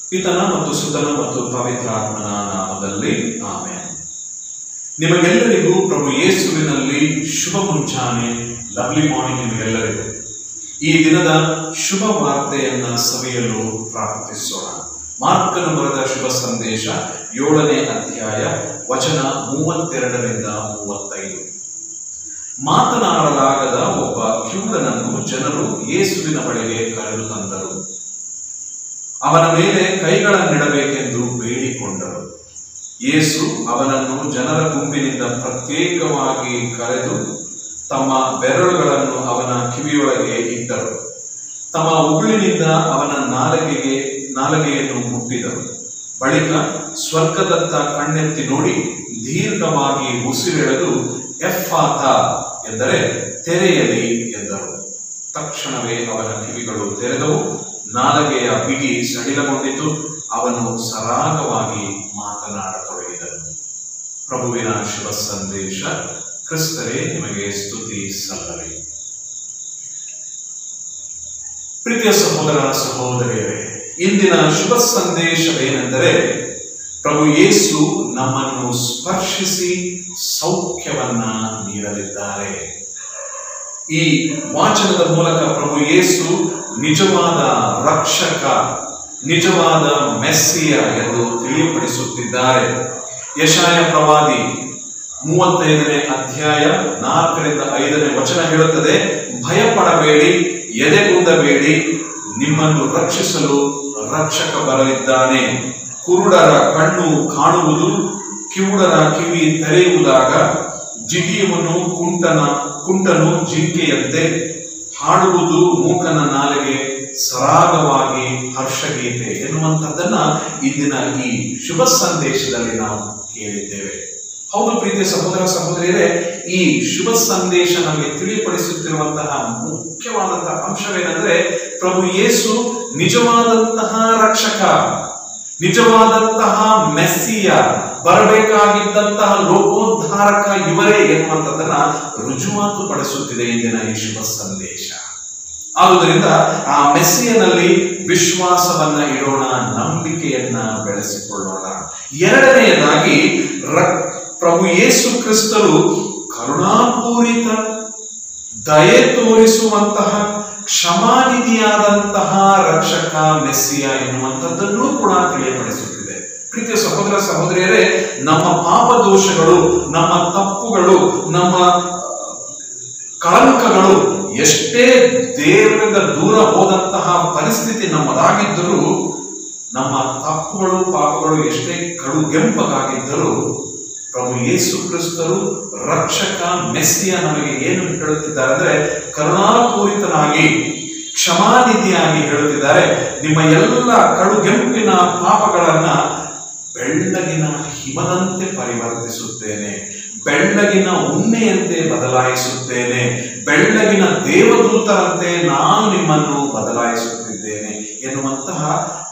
ಪಿತನ ಮತ್ತು ಸುತನ ಮತ್ತು ಪವಿತ್ರಾತ್ಮನ ನಾಮದಲ್ಲಿ ಆಮೇಲೆ ನಿಮಗೆಲ್ಲರಿಗೂ ಪ್ರಭು ಯೇಸುವಿನಲ್ಲಿ ಶುಭ ಮುಂಚಾನೆ ಲವ್ಲಿ ಮಾರ್ನಿಂಗ್ ನಿಮಗೆಲ್ಲರಿಗೂ ಈ ದಿನದ ಶುಭ ವಾರ್ತೆಯನ್ನ ಸವಿಯಲು ಪ್ರಾರ್ಥಿಸೋಣ ಮಾರ್ಕನ ಬರೆದ ಶುಭ ಸಂದೇಶ ಏಳನೇ ಅಧ್ಯಾಯ ವಚನ ಮೂವತ್ತೆರಡರಿಂದ ಮೂವತ್ತೈದು ಮಾತನಾಡಲಾಗದ ಒಬ್ಬ ಕಿವುಡನನ್ನು ಜನರು ಯೇಸುವಿನ ಬಳಿಗೆ ಕರೆದು ತಂದರು ಅವನ ಮೇಲೆ ಕೈಗಳನ್ನಿಡಬೇಕೆಂದು ಬೇಡಿಕೊಂಡರು ಯೇಸು ಅವನನ್ನು ಜನರ ಗುಂಪಿನಿಂದ ಪ್ರತ್ಯೇಕವಾಗಿ ಕರೆದು ತಮ್ಮ ಬೆರಳುಗಳನ್ನು ಅವನ ಕಿವಿಯೊಳಗೆ ಇಟ್ಟರು ತಮ್ಮ ಉಗುಳಿನಿಂದ ಅವನ ನಾಲಿಗೆಗೆ ನಾಲಿಗೆಯನ್ನು ಮುಟ್ಟಿದರು ಬಳಿಕ ಸ್ವರ್ಗದತ್ತ ಕಣ್ಣೆತ್ತಿ ನೋಡಿ ದೀರ್ಘವಾಗಿ ಉಸಿರೆಳೆದು ಎಫ್ಫಾತ ಎಂದರೆ ತೆರೆಯಲಿ ಎಂದರು ತಕ್ಷಣವೇ ಅವನ ಕಿವಿಗಳು ತೆರೆದವು ನಾಲಗೆಯ ಬಿಗಿ ಸಡಿಲಗೊಂಡಿತು ಅವನು ಸರಾಗವಾಗಿ ಮಾತನಾಡತೊಡಗಿದನು ಪ್ರಭುವಿನ ಶುಭ ಸಂದೇಶ ಕ್ರಿಸ್ತರೇ ನಿಮಗೆ ಸ್ತುತಿ ಸಲ್ಲಲಿ ಪ್ರೀತಿಯ ಸಹೋದರ ಸಹೋದರಿಯರೇ ಇಂದಿನ ಶುಭ ಸಂದೇಶವೇನೆಂದರೆ ಪ್ರಭು ಯೇಸು ನಮ್ಮನ್ನು ಸ್ಪರ್ಶಿಸಿ ಸೌಖ್ಯವನ್ನ ನೀಡಲಿದ್ದಾರೆ ಈ ವಾಚನದ ಮೂಲಕ ಪ್ರಭು ಯೇಸು ನಿಜವಾದ ರಕ್ಷಕ ನಿಜವಾದ ಮೆಸ್ಸಿಯ ಎಂದು ತಿಳಿಯಪಡಿಸುತ್ತಿದ್ದಾರೆ ಯಶಾಯ ಪ್ರವಾದಿ ಮೂವತ್ತೈದನೇ ಅಧ್ಯಾಯ ನಾಲ್ಕರಿಂದ ಐದನೇ ವಚನ ಹೇಳುತ್ತದೆ ಭಯಪಡಬೇಡಿ ಎದೆಗುಂದಬೇಡಿ ನಿಮ್ಮನ್ನು ರಕ್ಷಿಸಲು ರಕ್ಷಕ ಬರಲಿದ್ದಾನೆ ಕುರುಡರ ಕಣ್ಣು ಕಾಣುವುದು ಕಿವುಡರ ಕಿವಿ ತೆರೆಯುವುದಾಗ ಜಿಗಿಯುವನು ಕುಂಟನ ಕುಂಟನು ಜಿಂಕೆಯಂತೆ ಹಾಡುವುದು ಮೂಕನ ನಾಲಿಗೆ ಸರಾಗವಾಗಿ ಹರ್ಷಗೀತೆ ಎನ್ನುವಂಥದ್ದನ್ನ ಇಂದಿನ ಈ ಶುಭ ಸಂದೇಶದಲ್ಲಿ ನಾವು ಕೇಳಿದ್ದೇವೆ ಹೌದು ಪ್ರೀತಿಯ ಸಹೋದರ ಸಹೋದರಿಯರೇ ಈ ಶುಭ ಸಂದೇಶ ನಮಗೆ ತಿಳಿಪಡಿಸುತ್ತಿರುವಂತಹ ಮುಖ್ಯವಾದಂತಹ ಅಂಶವೇನೆಂದ್ರೆ ಪ್ರಭು ಯೇಸು ನಿಜವಾದಂತಹ ರಕ್ಷಕ ನಿಜವಾದಂತಹ ಮೆಸ್ಸಿಯ ಬರಬೇಕಾಗಿದ್ದಂತಹ ಲೋಕೋದ್ಧಾರಕ ಇವರೇ ಎನ್ನುವಂಥದ್ದನ್ನ ರುಜುವಾತು ಪಡಿಸುತ್ತಿದೆ ಇಂದಿನ ಈ ಶುಭ ಸಂದೇಶ ಆದುದರಿಂದ ಆ ಮೆಸ್ಸಿಯನಲ್ಲಿ ವಿಶ್ವಾಸವನ್ನ ಇಡೋಣ ನಂಬಿಕೆಯನ್ನ ಬೆಳೆಸಿಕೊಳ್ಳೋಣ ಎರಡನೆಯದಾಗಿ ರ- ಪ್ರಭು ಯೇಸು ಕ್ರಿಸ್ತರು ಕರುಣಾಪೂರಿತ ದಯೆ ತೋರಿಸುವಂತಹ ಕ್ಷಮಾನಿಧಿಯಾದಂತಹ ರಕ್ಷಕ ಮೆಸ್ಸಿಯ ಎನ್ನುವಂಥದ್ದನ್ನು ಕೂಡ ತಿಳಿಯಪಡಿಸುತ್ತಿದೆ ಪ್ರೀತಿಯ ಸಹೋದರ ಸಹೋದರಿಯರೇ ನಮ್ಮ ಪಾಪ ದೋಷಗಳು ನಮ್ಮ ತಪ್ಪುಗಳು ನಮ್ಮ ಕಳಂಕಗಳು ಎಷ್ಟೇ ದೇವರಿಂದ ದೂರ ಹೋದಂತಹ ಪರಿಸ್ಥಿತಿ ನಮ್ಮದಾಗಿದ್ದರೂ ನಮ್ಮ ತಪ್ಪುಗಳು ಪಾಪಗಳು ಎಷ್ಟೇ ಕಡುಗೆಂಪಗಾಗಿದ್ದರೂ ಪ್ರಭು ಯೇಸು ಕ್ರಿಸ್ತರು ರಕ್ಷಕ ಮೆಸ್ಸಿಯ ನಮಗೆ ಏನು ಹೇಳುತ್ತಿದ್ದಾರೆ ಅಂದ್ರೆ ಕರುಣಾಪೂರಿತನಾಗಿ ಕ್ಷಮಾನಿಧಿಯಾಗಿ ಹೇಳುತ್ತಿದ್ದಾರೆ ನಿಮ್ಮ ಎಲ್ಲ ಕಡುಗೆಂಪಿನ ಪಾಪಗಳನ್ನ ಬೆಳ್ಳಗಿನ ಹಿಮದಂತೆ ಪರಿವರ್ತಿಸುತ್ತೇನೆ ಬೆಳ್ಳಗಿನ ಉಣ್ಣೆಯಂತೆ ಬದಲಾಯಿಸುತ್ತೇನೆ ಬೆಳ್ಳಗಿನ ದೇವದೂತರಂತೆ ನಾನು ನಿಮ್ಮನ್ನು ಬದಲಾಯಿಸುತ್ತಿದ್ದೇನೆ ಎನ್ನುವಂತಹ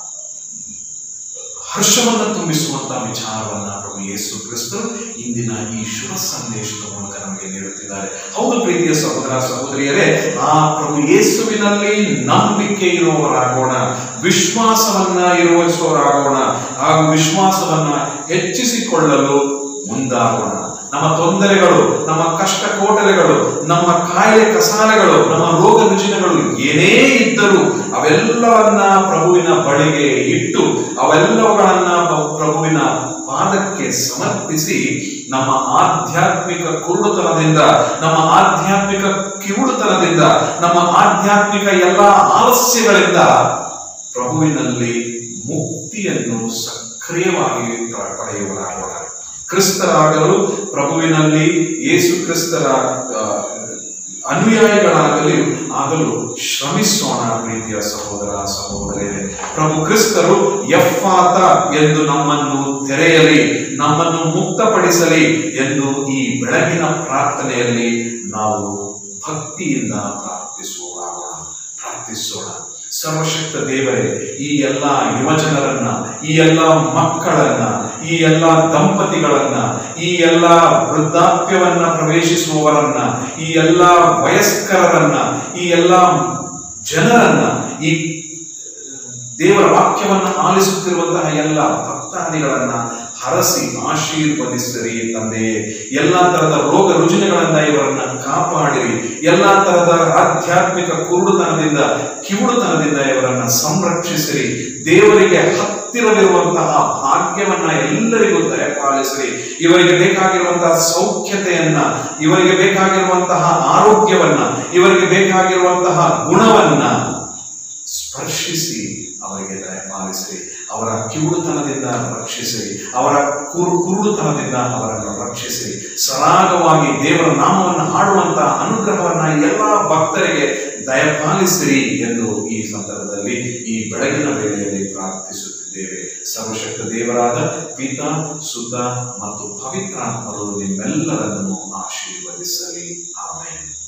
ಹರ್ಷವನ್ನು ತುಂಬಿಸುವಂತಹ ವಿಚಾರವನ್ನ ಪ್ರಭು ಯೇಸು ಕ್ರಿಸ್ತರು ಇಂದಿನ ಈ ಶುಭ ಸಂದೇಶದ ಮೂಲಕ ನಮಗೆ ನೀಡುತ್ತಿದ್ದಾರೆ ಹೌದು ಪ್ರೀತಿಯ ಸಹೋದರ ಸಹೋದರಿಯರೇ ಆ ಪ್ರಭು ಯೇಸುವಿನಲ್ಲಿ ನಂಬಿಕೆ ಇರುವವರಾಗೋಣ ವಿಶ್ವಾಸವನ್ನ ಇರುವಿಸುವವರಾಗೋಣ ಹಾಗೂ ವಿಶ್ವಾಸವನ್ನ ಹೆಚ್ಚಿಸಿಕೊಳ್ಳಲು ಮುಂದಾಗೋಣ ನಮ್ಮ ತೊಂದರೆಗಳು ನಮ್ಮ ಕಷ್ಟ ಕೋಟಲೆಗಳು ನಮ್ಮ ಕಾಯಿಲೆ ಕಸಾಲೆಗಳು ನಮ್ಮ ರೋಗ ರುಜಿನಗಳು ಏನೇ ಇದ್ದರೂ ಅವೆಲ್ಲವನ್ನ ಪ್ರಭುವಿನ ಬಳಿಗೆ ಇಟ್ಟು ಅವೆಲ್ಲವುಗಳನ್ನ ಪ್ರ- ಪ್ರಭುವಿನ ಪಾದಕ್ಕೆ ಸಮರ್ಪಿಸಿ ನಮ್ಮ ಆಧ್ಯಾತ್ಮಿಕ ಕುರುಡುತನದಿಂದ ನಮ್ಮ ಆಧ್ಯಾತ್ಮಿಕ ಕಿವುಡುತನದಿಂದ ನಮ್ಮ ಆಧ್ಯಾತ್ಮಿಕ ಎಲ್ಲ ಆಲಸ್ಯಗಳಿಂದ ಪ್ರಭುವಿನಲ್ಲಿ ಮುಕ್ತಿಯನ್ನು ಸಕ್ರಿಯವಾಗಿ ಪ- ಪಡೆಯುವರಾಗೋಣ ಕ್ರಿಸ್ತರಾಗಲು ಪ್ರಭುವಿನಲ್ಲಿ ಯೇಸು ಕ್ರಿಸ್ತರ ಆ, ಅನುಯಾಯಿಗಳಾಗಲಿ ಆಗಲು ಶ್ರಮಿಸೋಣ ಪ್ರೀತಿಯ ಸಹೋದರ ಸಹೋದರಿಯರೇ ಪ್ರಭು ಕ್ರಿಸ್ತರು ಎಫ್ಫಾತ ಎಂದು ನಮ್ಮನ್ನು ತೆರೆಯಲಿ ನಮ್ಮನ್ನು ಮುಕ್ತಪಡಿಸಲಿ ಎಂದು ಈ ಬೆಳಗಿನ ಪ್ರಾರ್ಥನೆಯಲ್ಲಿ ನಾವು ಭಕ್ತಿಯಿಂದ ಪ್ರಾರ್ಥಿಸುವಾಗೋಣ ಪ್ರಾರ್ಥಿಸೋಣ ಸರ್ವಶಕ್ತ ದೇವರೇ ಈ ಎಲ್ಲ ಯುವಜನರನ್ನ ಈ ಎಲ್ಲ ಮಕ್ಕಳನ್ನ ಈ ಎಲ್ಲ ದಂಪತಿಗಳನ್ನ ಈ ಎಲ್ಲ ವೃದ್ಧಾಪ್ಯವನ್ನ ಪ್ರವೇಶಿಸುವವರನ್ನ ಈ ಎಲ್ಲ ವಯಸ್ಕರರನ್ನ ಈ ಎಲ್ಲ ಜನರನ್ನ ಈ ದೇವರ ವಾಕ್ಯವನ್ನ ಆಲಿಸುತ್ತಿರುವಂತಹ ಎಲ್ಲ ಭಕ್ತಾದಿಗಳನ್ನ ಹರಸಿ ಆಶೀರ್ವದಿಸಿರಿ ತಂದೆಯೇ ಎಲ್ಲಾ ತರದ ರೋಗ ರುಜಿನಗಳನ್ನ ಇವರನ್ನ ಕಾಪಾಡಿರಿ ಎಲ್ಲಾ ತರದ ಆಧ್ಯಾತ್ಮಿಕ ಕುರುಡುತನದಿಂದ ಕಿವುಡುತನದಿಂದ ಇವರನ್ನ ಸಂರಕ್ಷಿಸಿರಿ ದೇವರಿಗೆ ಹತ್ತಿರವಿರುವಂತಹ ಭಾಗ್ಯವನ್ನ ಎಲ್ಲರಿಗೂ ದಯಪಾಲಿಸಿರಿ ಇವರಿಗೆ ಬೇಕಾಗಿರುವಂತಹ ಸೌಖ್ಯತೆಯನ್ನ ಇವರಿಗೆ ಬೇಕಾಗಿರುವಂತಹ ಆರೋಗ್ಯವನ್ನ ಇವರಿಗೆ ಬೇಕಾಗಿರುವಂತಹ ಗುಣವನ್ನ ಸ್ಪರ್ಶಿಸಿ ಅವರಿಗೆ ದಯಪಾಲಿಸಿರಿ ಅವರ ಕಿವುಡುತನದಿಂದ ರಕ್ಷಿಸಿರಿ ಅವರ ಕುರು ಕುರುಡುತನದಿಂದ ಅವರನ್ನು ರಕ್ಷಿಸಿರಿ ಸರಾಗವಾಗಿ ದೇವರ ನಾಮವನ್ನು ಹಾಡುವಂತಹ ಅನುಗ್ರಹವನ್ನ ಎಲ್ಲಾ ಭಕ್ತರಿಗೆ ದಯಪಾಲಿಸಿರಿ ಎಂದು ಈ ಸಂದರ್ಭದಲ್ಲಿ ಈ ಬೆಳಗಿನ ವೇಳೆಯಲ್ಲಿ ಪ್ರಾರ್ಥಿಸುತ್ತಿದ್ದೇವೆ ಸರ್ವಶಕ್ತ ದೇವರಾದ ಪಿತಾ ಸುತ ಮತ್ತು ಪವಿತ್ರಾತ್ಮರು ನಿಮ್ಮೆಲ್ಲರನ್ನು ಆಶೀರ್ವದಿಸಲಿ ಆಮೇಲೆ